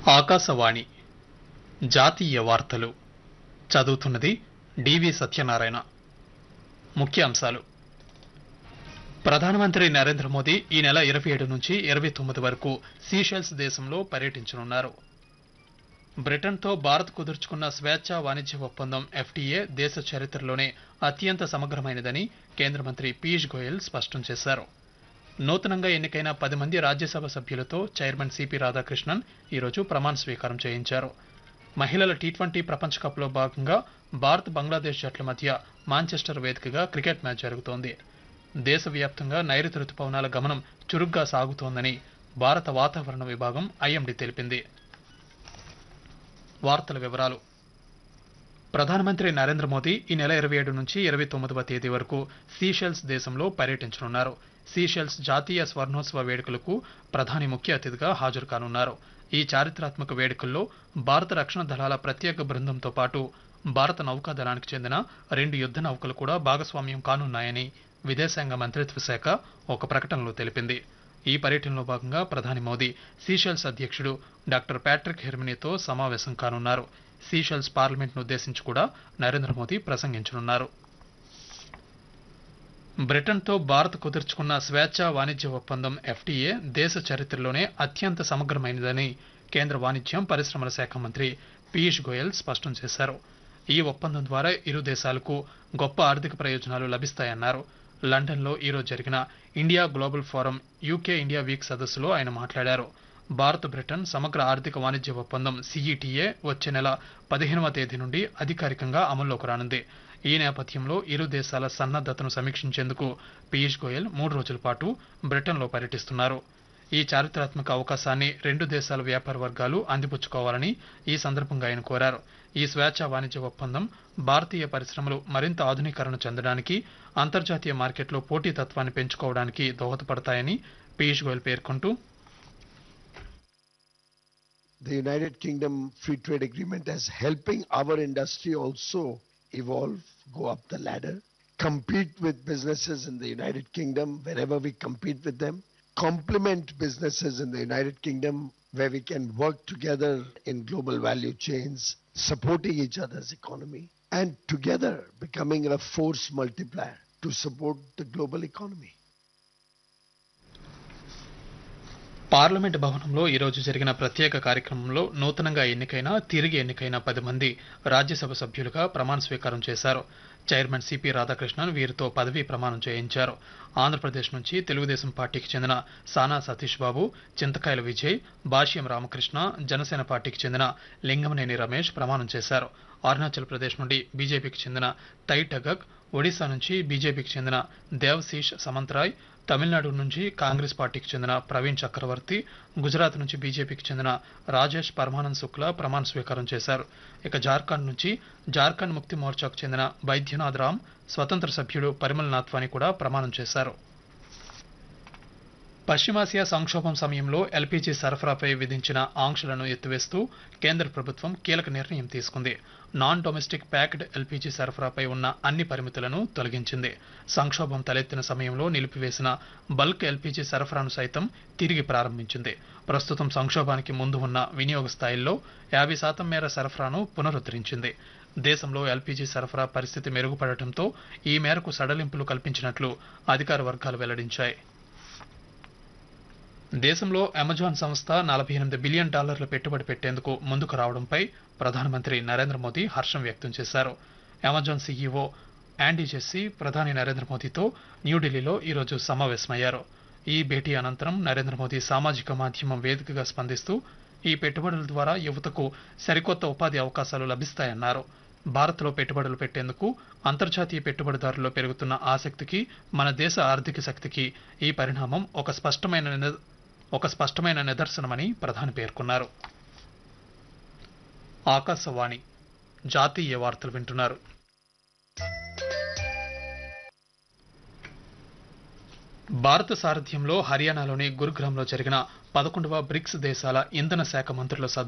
ఆకాశవాణి జాతీయ వార్తలు చదువుతున్నది డివి సత్యనారాయణ ముఖ్యాంశాలు ప్రధానమంత్రి నరేంద్ర మోదీ ఈ నెల ఇరవై ఏడు నుంచి ఇరవై తొమ్మిది వరకు సీషెల్స్ దేశంలో పర్యటించనున్నారు బ్రిటన్తో భారత్ కుదుర్చుకున్న స్వేచ్ఛా వాణిజ్య ఒప్పందం ఎఫ్టీఏ దేశ చరిత్రలోనే అత్యంత సమగ్రమైనదని కేంద్ర మంత్రి పీయూష్ గోయల్ స్పష్టం చేశారు నూతనంగా ఎన్నికైన పది మంది రాజ్యసభ సభ్యులతో చైర్మన్ సిపి రాధాకృష్ణన్ ఈరోజు ప్రమాణ స్వీకారం చేయించారు మహిళల టీ ట్వంటీ ప్రపంచ కప్లో భాగంగా భారత్ బంగ్లాదేశ్ జట్ల మధ్య మాంచెస్టర్ వేదికగా క్రికెట్ మ్యాచ్ జరుగుతోంది దేశవ్యాప్తంగా నైరుతి రుతుపవనాల గమనం చురుగ్గా సాగుతోందని భారత వాతావరణ విభాగం ఐఎండీ తెలిపింది వార్తల వివరాలు ప్రధానమంత్రి నరేంద్ర మోదీ ఈ నెల ఇరవై ఏడు నుంచి ఇరవై తొమ్మిదవ తేదీ వరకు సీషెల్స్ దేశంలో పర్యటించనున్నారు సీషెల్స్ జాతీయ స్వర్ణోత్సవ వేడుకలకు ప్రధాని ముఖ్య అతిథిగా హాజరు కానున్నారు ఈ చారిత్రాత్మక వేడుకల్లో భారత రక్షణ దళాల ప్రత్యేక బృందంతో పాటు భారత నౌకాదళానికి చెందిన రెండు యుద్ధ నౌకలు కూడా భాగస్వామ్యం కానున్నాయని విదేశాంగ మంత్రిత్వ శాఖ ఒక ప్రకటనలో తెలిపింది ఈ పర్యటనలో భాగంగా ప్రధాని మోదీ సీషెల్స్ అధ్యక్షుడు డాక్టర్ ప్యాట్రిక్ హెర్మినీతో సమావేశం కానున్నారు సీషెల్స్ పార్లమెంట్ను ఉద్దేశించి కూడా నరేంద్ర మోదీ ప్రసంగించనున్నారు బ్రిటన్తో భారత్ కుదుర్చుకున్న స్వేచ్ఛా వాణిజ్య ఒప్పందం ఎఫ్టీఏ దేశ చరిత్రలోనే అత్యంత సమగ్రమైనదని కేంద్ర వాణిజ్యం పరిశ్రమల శాఖ మంత్రి పీయూష్ గోయల్ స్పష్టం చేశారు ఈ ఒప్పందం ద్వారా ఇరు దేశాలకు గొప్ప ఆర్థిక ప్రయోజనాలు లభిస్తాయన్నారు లండన్లో ఈరోజు జరిగిన India global forum UK India week సదస్సులో ఆయన మాట్లాడారు భారత్ బ్రిటన్ సమగ్ర ఆర్థిక వాణిజ్య ఒప్పందం సిఈటిఏ వచ్చే నెల పదిహేనవ తేదీ నుండి అధికారికంగా అమల్లోకి రానుంది ఈ నేపథ్యంలో ఇరు దేశాల సన్నద్దతను సమీక్షించేందుకు పీయూష్ గోయల్ మూడు రోజుల పాటు బ్రిటన్లో పర్యటిస్తున్నారు ఈ చారిత్రాత్మక అవకాశాన్ని రెండు దేశాల వ్యాపార వర్గాలు అందిపుచ్చుకోవాలని ఈ సందర్భంగా ఆయన కోరారు ఈ స్వేచ్ఛా వాణిజ్య ఒప్పందం భారతీయ పరిశ్రమలు మరింత ఆధునీకరణ చెందడానికి అంతర్జాతీయ మార్కెట్లో పోటీతత్వాన్ని పెంచుకోవడానికి దోహదపడతాయని పీయూష్ గోయల్ పేర్కొంటూ the United Kingdom Free Trade Agreement as helping our industry also evolve, go up the ladder, compete with businesses in the United Kingdom wherever we compete with them, complement businesses in the United Kingdom where we can work together in global value chains, supporting each other's economy, and together becoming a force multiplier to support the global economy. Parliament భవనంలో ఈరోజు జరిగిన ప్రత్యేక కార్యక్రమంలో నూతనంగా ఎన్నికైన తిరిగి ఎన్నికైన పది మంది రాజ్యసభ సభ్యులుగా ప్రమాణ స్వీకారం చేశారు చైర్మన్ సిపి రాధాకృష్ణన్ వీరితో పదవీ ప్రమాణం చేయించారు ఆంధ్రప్రదేశ్ నుంచి తెలుగుదేశం పార్టీకి చెందిన సానా సతీష్ బాబు చింతకాయల విజయ్ భాష్యం రామకృష్ణ జనసేన పార్టీకి చెందిన లింగమనేని రమేష్ ప్రమాణం చేశారు అరుణాచల్ ప్రదేశ్ నుండి బీజేపీకి చెందిన తై టగక్ ఒడిశా నుంచి బీజేపీకి చెందిన దేవశీష్ సమంతరాయ్ తమిళనాడు నుంచి కాంగ్రెస్ పార్టీకి చెందిన ప్రవీణ్ చక్రవర్తి గుజరాత్ నుంచి బీజేపీకి చెందిన రాజేష్ పరమానంద్ శుక్లా ప్రమాణ స్వీకారం చేశారు ఇక జార్ఖండ్ నుంచి జార్ఖండ్ ముక్తి మోర్చాకు చెందిన బైద్యనాథ్ రామ్ స్వతంత్ర సభ్యుడు పరిమల్ నాథ్వాని కూడా ప్రమాణం చేశారు పశ్చిమాసియా సంక్షోభం సమయంలో ఎల్పీజీ సరఫరాపై విధించిన ఆంక్షలను ఎత్తివేస్తూ కేంద్ర ప్రభుత్వం కీలక నిర్ణయం తీసుకుంది నాన్ డొమెస్టిక్ ప్యాక్డ్ ఎల్పీజీ సరఫరాపై ఉన్న అన్ని పరిమితులను తొలగించింది సంక్షోభం తలెత్తిన సమయంలో నిలిపివేసిన బల్క్ ఎల్పీజీ సరఫరాను సైతం తిరిగి ప్రారంభించింది ప్రస్తుతం సంక్షోభానికి ముందు ఉన్న వినియోగ స్థాయిల్లో యాభై శాతం మేర సరఫరాను పునరుద్ధరించింది దేశంలో ఎల్పీజీ సరఫరా పరిస్థితి మెరుగుపడటంతో ఈ మేరకు సడలింపులు కల్పించినట్లు అధికార వర్గాలు వెల్లడించాయి దేశంలో అమెజాన్ సంస్థ నలభై ఎనిమిది బిలియన్ డాలర్ల పెట్టుబడి పెట్టేందుకు ముందుకు రావడంపై ప్రధానమంత్రి నరేంద్ర మోదీ హర్షం వ్యక్తం చేశారు అమెజాన్ సీఈఓ యాండీ జెస్సీ ప్రధాని నరేంద్ర మోదీతో న్యూఢిల్లీలో ఈరోజు సమావేశమయ్యారు ఈ భేటీ అనంతరం నరేంద్ర మోదీ సామాజిక మాధ్యమం వేదికగా స్పందిస్తూ ఈ పెట్టుబడుల ద్వారా యువతకు సరికొత్త ఉపాధి అవకాశాలు లభిస్తాయన్నారు భారత్లో పెట్టుబడులు పెట్టేందుకు అంతర్జాతీయ పెట్టుబడిదారుల్లో పెరుగుతున్న ఆసక్తికి మన దేశ ఆర్థిక శక్తికి ఈ పరిణామం ఒక స్పష్టమైన నిద- ఒక స్పష్టమైన నిదర్శనమని ప్రధాని పేర్కొన్నారు ఆకాశవాణి జాతీయ వార్తలు వింటున్నారు భారత సారథ్యంలో హర్యానాలోని గురుగ్రామ్లో జరిగిన పదకొండవ బ్రిక్స్ దేశాల ఇంధన శాఖ మంత్రుల సదస్సు